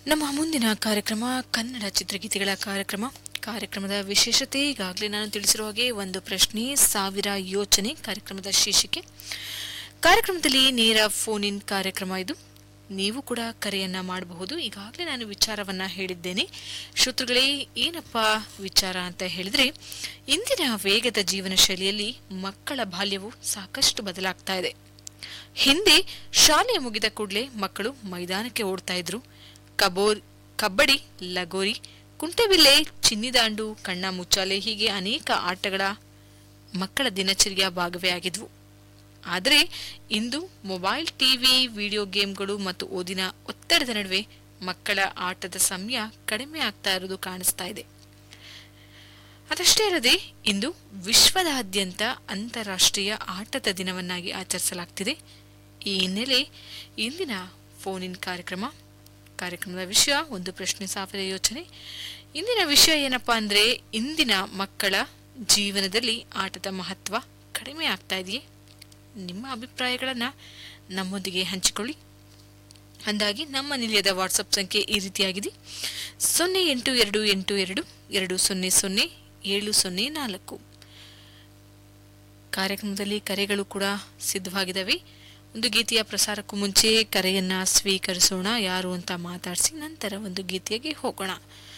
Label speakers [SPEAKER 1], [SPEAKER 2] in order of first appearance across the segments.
[SPEAKER 1] ನಮ್ಮ ಮುಂದಿನ ಕಾರ್ಯಕ್ರಮ ಕನ್ನಡ ಚಿತ್ರಗೀತೆಗಳ ಕಾರ್ಯಕ್ರಮ ಕಾರ್ಯಕ್ರಮದ ವಿಶೇಷತೆ ಈಗಾಗಲೇ ನಾನು ತಿಳಿಸಿರುವ ಹಾಗೆ ಒಂದು ಪ್ರಶ್ನೆ ಸಾವಿರ ಯೋಚನೆ ಕಾರ್ಯಕ್ರಮದ ಶೀರ್ಷಿಕೆ ಕಾರ್ಯಕ್ರಮದಲ್ಲಿ ನೇರ ಫೋನ್ ಇನ್ ಕಾರ್ಯಕ್ರಮ ಇದು ನೀವು ಕೂಡ ಕರೆಯನ್ನ ಮಾಡಬಹುದು ಈಗಾಗಲೇ ನಾನು ವಿಚಾರವನ್ನ ಹೇಳಿದ್ದೇನೆ ಶ್ರೋತೃಗಳೇ ಏನಪ್ಪ ವಿಚಾರ ಅಂತ ಹೇಳಿದ್ರೆ ಇಂದಿನ ವೇಗದ ಜೀವನ ಶೈಲಿಯಲ್ಲಿ ಮಕ್ಕಳ ಬಾಲ್ಯವು ಸಾಕಷ್ಟು ಬದಲಾಗ್ತಾ ಇದೆ ಹಿಂದೆ ಶಾಲೆ ಮುಗಿದ ಕೂಡಲೇ ಮಕ್ಕಳು ಮೈದಾನಕ್ಕೆ ಓಡ್ತಾ ಇದ್ರು ಕಬೋರ್ ಕಬ್ಬಡಿ ಲಗೋರಿ ಕುಂಟೆಬಿಲ್ಲೆ ಚಿನ್ನಿದಾಂಡು ಕಣ್ಣ ಮುಚ್ಚಾಲೆ ಹೀಗೆ ಅನೇಕ ಆಟಗಳ ಮಕ್ಕಳ ದಿನಚರಿಯ ಭಾಗವೇ ಆಗಿದ್ವು ಆದರೆ ಇಂದು ಮೊಬೈಲ್ ಟಿವಿ ವಿಡಿಯೋ ಗೇಮ್ಗಳು ಮತ್ತು ಓದಿನ ಒತ್ತಡದ ನಡುವೆ ಮಕ್ಕಳ ಆಟದ ಸಮಯ ಕಡಿಮೆ ಆಗ್ತಾ ಇರೋದು ಕಾಣಿಸ್ತಾ ಇದೆ ಅದಷ್ಟೇ ಅಲ್ಲದೆ ಇಂದು ವಿಶ್ವದಾದ್ಯಂತ ಅಂತಾರಾಷ್ಟ್ರೀಯ ಆಟದ ದಿನವನ್ನಾಗಿ ಆಚರಿಸಲಾಗ್ತಿದೆ ಈ ಹಿನ್ನೆಲೆ ಇಂದಿನ ಫೋನ್ ಇನ್ ಕಾರ್ಯಕ್ರಮ ಕಾರ್ಯಕ್ರಮದ ವಿಷಯ ಒಂದು ಪ್ರಶ್ನೆ ಸಾವಿರ ಯೋಚನೆ ಇಂದಿನ ವಿಷಯ ಏನಪ್ಪಾ ಅಂದ್ರೆ ಇಂದಿನ ಮಕ್ಕಳ ಜೀವನದಲ್ಲಿ ಆಟದ ಮಹತ್ವ ಕಡಿಮೆ ಆಗ್ತಾ ಇದೆಯೇ ನಿಮ್ಮ ಅಭಿಪ್ರಾಯಗಳನ್ನ ನಮ್ಮೊಂದಿಗೆ ಹಂಚಿಕೊಳ್ಳಿ ಅಂದಾಗಿ ನಮ್ಮ ನಿಲಯದ ವಾಟ್ಸಪ್ ಸಂಖ್ಯೆ ಈ ರೀತಿಯಾಗಿದೆ ಸೊನ್ನೆ ಎಂಟು ಎರಡು ಎಂಟು ಎರಡು ಎರಡು ಸೊನ್ನೆ ಸೊನ್ನೆ ಏಳು ಸೊನ್ನೆ ನಾಲ್ಕು ಕಾರ್ಯಕ್ರಮದಲ್ಲಿ ಕರೆಗಳು ಕೂಡ ಸಿದ್ಧವಾಗಿದ್ದಾವೆ ಒಂದು ಗೀತೆಯ ಪ್ರಸಾರಕ್ಕೂ ಮುಂಚೆ ಕರೆಯನ್ನ ಸ್ವೀಕರಿಸೋಣ ಯಾರು ಅಂತ ಮಾತಾಡಿಸಿ ನಂತರ ಒಂದು ಗೀತೆಗೆ ಹೋಗೋಣ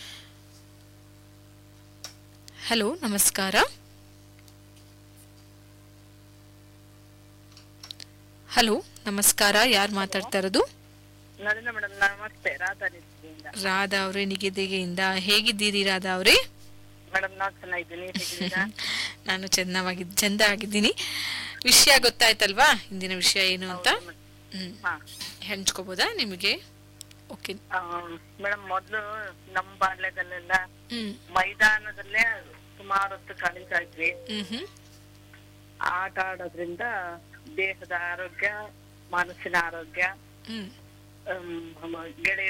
[SPEAKER 1] ಹಲೋ ನಮಸ್ಕಾರ ಹಲೋ ನಮಸ್ಕಾರ ಯಾರು ಮಾತಾಡ್ತಾ ಇರೋದು
[SPEAKER 2] ನಳಿನ ಮೇಡಮ್ ನಮಸ್ತೆ ರಾಧಾ ನಿಧಿಯಿಂದ
[SPEAKER 1] ರಾಧಾ ಅವರೇ ನಿಗದಿಗೆಯಿಂದ ಹೇಗಿದ್ದೀರಿ ರಾಧಾ ಅವರೇ
[SPEAKER 2] ಮೇಡಮ್ ನಾವು ಚೆನ್ನಾಗಿದ್ದೀನಿ ಹೇಗಿದ್ದೀರಾ
[SPEAKER 1] ನಾನು ಚೆನ್ನವಾಗಿ ಚಂದ ಆಗಿದ್ದೀನಿ ವಿಷಯ ಗೊತ್ತಾಯ್ತಲ್ವಾ ಇಂದಿನ ವಿಷಯ ಏನು ಅಂತ ಹ್ಮ್
[SPEAKER 2] ಹಾ
[SPEAKER 1] ಹಂಚ್ಕೋಬೋದಾ ನಿಮಗೆ ಓಕೆ
[SPEAKER 2] ಮೇಡಮ್ ಮೊದ್ಲು ನಮ್ಮ ಬಾಲ್ಯದಲ್ಲೆಲ್ಲ
[SPEAKER 1] ಹ್ಮ್
[SPEAKER 2] ಮೈದಾನದಲ್ಲೇ ಸುಮಾರು ಹೊತ್ತು ಕಳೀತಾ ಇದ್ವಿ
[SPEAKER 1] ಹ್ಮ್ ಹ್ಮ್
[SPEAKER 2] ಆಟ ಆಡೋದ್ರಿಂದ ದೇಹದ ಆರೋಗ್ಯ ಮನಸ್ಸಿನ ಆರೋಗ್ಯ
[SPEAKER 1] ಹ್ಮ್
[SPEAKER 2] ಹ್ಮ್, ಗೆಳೆಯ